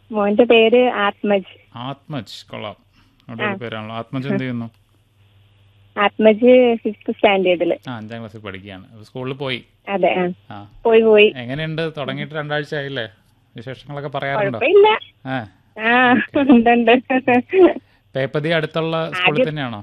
മോന്റെ പേര് ആത്മജ് ആത്മജ് കൊള്ളാം അടിപൊളി പേരാണല്ലോ ആത്മജ് എന്ത് ചെയ്യുന്നു ആത്മജ് ഫിഫ്ത് സ്റ്റാൻഡേർഡില് ആ അഞ്ചാം ക്ലാസ്സിൽ പഠിക്കുകയാണ് അപ്പൊ സ്കൂളിൽ പോയി അതെ ആ ആ പോയി പോയി എങ്ങനെയുണ്ട് തുടങ്ങിയിട്ട് രണ്ടാഴ്ച ആയില്ലേ വിശേഷങ്ങളൊക്കെ പറയാറുണ്ടോ കുഴപ്പമില്ല ആ ആ ഉണ്ടുണ്ട് പേപ്പതി അടുത്തുള്ള സ്കൂളിൽ തന്നെയാണോ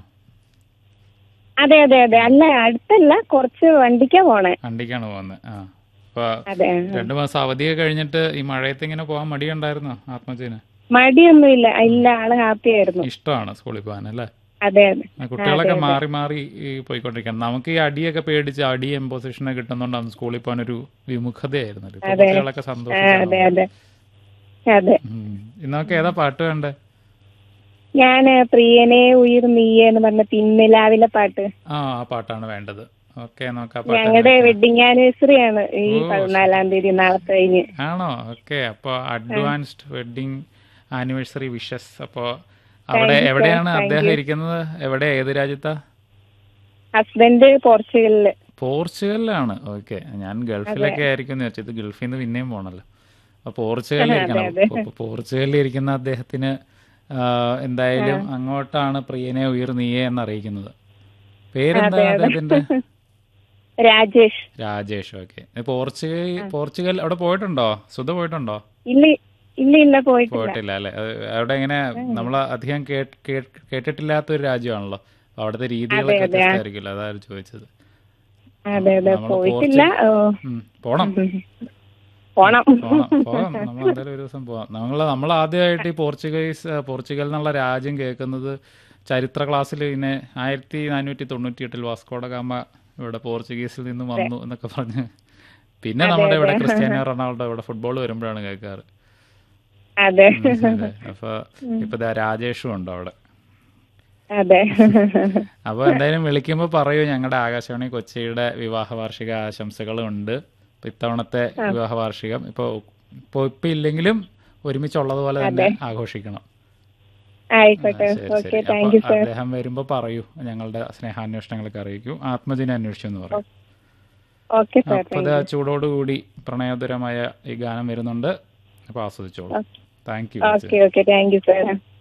അതെ അതെ അതെ അല്ല അടുത്തല്ല കുറച്ച് വണ്ടിക്കാ പോണേ വണ്ടിക്കാണ് പോകുന്നത് ആ അപ്പൊ അതെ ആ. രണ്ടു മാസം അവധിയൊക്കെ കഴിഞ്ഞിട്ട് ഈ മഴയത്ത് ഇങ്ങനെ പോകാൻ മടിയുണ്ടായിരുന്നോ ആത്മജിന് മടിയൊന്നുമില്ല ഇല്ല ആള് ഹാപ്പിയായിരുന്നു ഇഷ്ടമാണ് സ്കൂളിൽ പോകാൻ അല്ലേ അതെ അതെ ആ, കുട്ടികളൊക്കെ മാറി മാറി ഈ പോയിക്കൊണ്ടിരിക്കണം നമുക്ക് ഈ അടിയൊക്കെ പേടിച്ച് അടി എംപോസിഷനൊക്കെ കിട്ടുന്നോണ്ടാണ് സ്കൂളിൽ പോകാൻ ഒരു വിമുഖതയായിരുന്നു ഇപ്പൊ കുട്ടികളൊക്കെ ആ, സന്തോഷിച്ചു അതെ അതെ അതെ ഇന്നൊക്കെ ഏതാ പാട്ട് വേണ്ടേ ഞാന് പ്രിയനെ ഉയിർ നീയെ എന്ന് പറഞ്ഞ പിന്നിലാവിലെ പാട്ട് ആ ആ പാട്ടാണ് വേണ്ടത് ഓക്കെ നോക്കാം ആ പാട്ട് ഞങ്ങളുടെ വെഡിങ് ആനിവേഴ്സറി ആണ് ഈ പതിനാലാം തീയതി നാളത്തെ കഴിഞ്ഞ് ആണോ ഓക്കെ അപ്പൊ അഡ്വാൻസ്ഡ് വെഡിങ് ആനിവേഴ്സറി വിഷസ് അപ്പോ അവിടെ എവിടെയാണ് അദ്ദേഹം ഇരിക്കുന്നത് എവിടെ ഏത് രാജ്യത്താ ഹസ്ബൻഡ് പോർച്ചുഗലില് പോർച്ചുഗലിലാണ് ഓക്കെ ഞാൻ ഗൾഫിലൊക്കെ ആയിരിക്കും എന്ന് വെച്ചത് ഗൾഫിൽ നിന്ന് പിന്നെയും പോണല്ലോ അപ്പൊ പോർച്ചുഗലിൽ ഇരിക്കണം അപ്പൊ പോർച്ചുഗലിൽ ഇരിക്കുന്ന അദ്ദേഹത്തിന് ആ, എന്തായാലും അങ്ങോട്ടാണ് പ്രിയനെ ഉയർ നീയെ എന്ന് അറിയിക്കുന്നത് പേരെന്താണ് അദ്ദേഹത്തിന്റെ Rajesh Rajesh okay Portugal Portugal അവിടെ പോയിട്ടുണ്ടോ സുധ പോയിട്ടുണ്ടോ ഇല്ല ഇല്ല ഇല്ല പോയിട്ടില്ല പോയിട്ടില്ല അല്ലെ അത് അവിടെ ഇങ്ങനെ നമ്മൾ അധികം കേട്ട്- കേട്ട്- കേട്ടിട്ടില്ലാത്ത ഒരു രാജ്യമാണല്ലോ അപ്പൊ അവിടുത്തെ രീതികളൊക്കെ വ്യത്യസ്തമായിരിക്കുമല്ലോ അതാണ് ചോദിച്ചത് അതെ അതെ നമ്മള് പോയിട്ടില്ല ഓ, ഉം, പോണം പോണം പോണം പോകാം നമ്മൾ എന്തായാലും ഒരു ദിവസം പോവാം നമ്മൾ നമ്മൾ ആദ്യമായിട്ട് ഈ പോർച്ചുഗീസ് പോർച്ചുഗൽ എന്നുള്ള രാജ്യം കേൾക്കുന്നത് ചരിത്ര ക്ലാസ്സിൽ ഇങ്ങനെ ആയിരത്തി നാനൂറ്റി തൊണ്ണൂറ്റി എട്ടിൽ വാസ്കോഡ ഗാമ ഇവിടെ പോർച്ചുഗീസിൽ നിന്ന് വന്നു എന്നൊക്കെ പറഞ്ഞ് പിന്നെ നമ്മുടെ ഇവിടെ ക്രിസ്ത്യാനോ റൊണാൾഡോ ഇവിടെ ഫുട്ബോൾ വരുമ്പോഴാണ് കേൾക്കാറ് അതെ അതെ. അപ്പൊ ഇപ്പൊ ദാ രാജേഷും ഉണ്ട് അവിടെ അതെ അപ്പൊ എന്തായാലും വിളിക്കുമ്പോ പറയൂ ഞങ്ങളുടെ ആകാശവാണി കൊച്ചിയുടെ വിവാഹ വാർഷിക ആശംസകളും ഉണ്ട് ഇപ്പൊ ഇത്തവണത്തെ വിവാഹ വാർഷികം ഇപ്പൊ ഇപ്പൊ ഇപ്പൊ ഇല്ലെങ്കിലും ഒരുമിച്ചുള്ളതുപോലെ തന്നെ ആഘോഷിക്കണം ആയിക്കോട്ടെ ശരി ഓക്കെ ശരി താങ്ക് യു അപ്പൊ അദ്ദേഹം വരുമ്പോ പറയൂ ഞങ്ങളുടെ സ്നേഹാന്വേഷണങ്ങളൊക്കെ അറിയിക്കൂ ആത്മജിനെ അന്വേഷിച്ചു എന്ന് പറയും ഓക്കെ സാർ അപ്പൊ അത് ചൂടോടുകൂടി പ്രണയോദരമായ ഈ ഗാനം വരുന്നുണ്ട് അപ്പൊ ആസ്വദിച്ചോളൂ thank you okay okay thank you sir